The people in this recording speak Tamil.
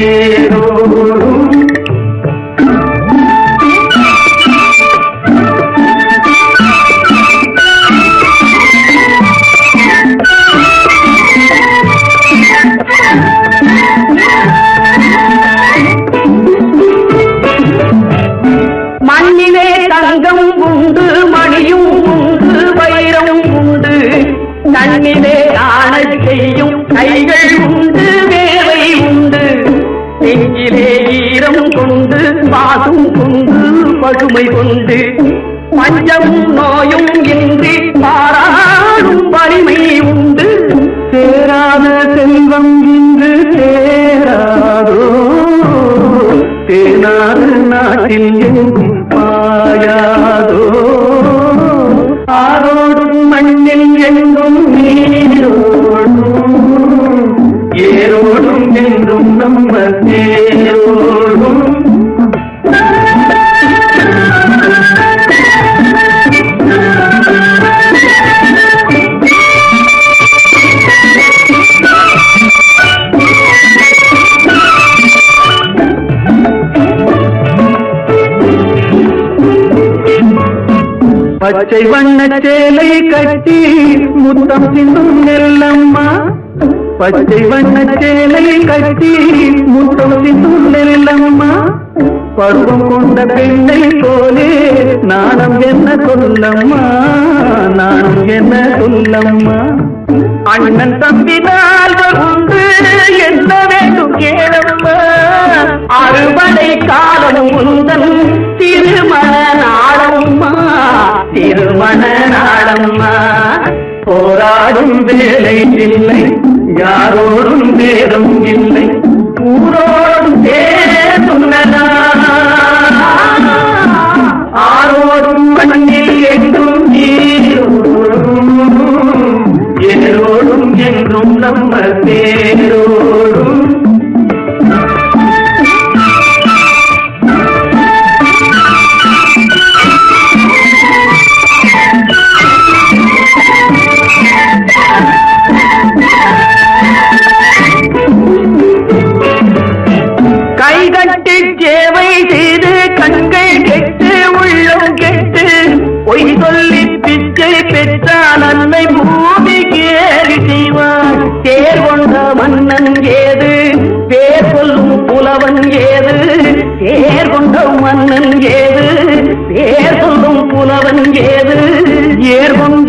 தேரோடும் மண்ணிலே தங்கம் உண்டு மணியும் உண்டு வைரம் உண்டு கண்ணிலே ஆணை செய்யும் கைகள் உண்டு வேலை உண்டு நெஞ்சிலே ஈரம் கொண்டு பாதும் கொண்டு பசுமை கொண்டு பஞ்சமும் நோயும் இன்றி பாராடும் வலிமை உண்டு சேராத செல்வம் இன்று சேராதோ தேனாறு நாட்டில் எங்கும் பாயாதோ ஆரோடும் மண்ணில் எங்கும் நீரோடும் ஏரோடும் என்றும் நம்ம தேரோடும் பச்சை வண்ண சேலை கட்டி முத்தம் சிந்தும் நெல்லம்மா பச்சை வண்ண சேலை கட்டி முத்தம் சிந்தும் நெல்லம்மா பருவம் கொண்ட பெண்ணை போலே நாணம் என்ன சொல்லம்மா நாணம் என்ன சொல்லம்மா அண்ணன் தம்பி நாள்கள் உண்டு என்ன வேண்டும் கேளம்மா அறுவடை காலம் உந்தன் திருமண நாளம்மா திருமண நாளம்மா போராடும் வேலை இல்லை யாரோடும் வேதம் இல்லை ஊரோடும் தேர்ந்துள்ளதா ஆரோடும் மண்ணில் எங்கும் நீரோடும் ஏரோடும் என்றும் நம்ம தேரோடும் கை கட்டி சேவை செய்து கண்கள் கெட்டு உள்ளம் கெட்டு பொய் சொல்லி பிச்சை பெற்றால் அன்னை பூமி கேலி செய்வார் தேர் கொண்ட மன்னன் ஏது பேர் சொல்லும் புலவன் ஏது தேர் கொண்ட மன்னன் ஏது பேர் சொல்லும் புலவன் ஏது ஏர் கொண்ட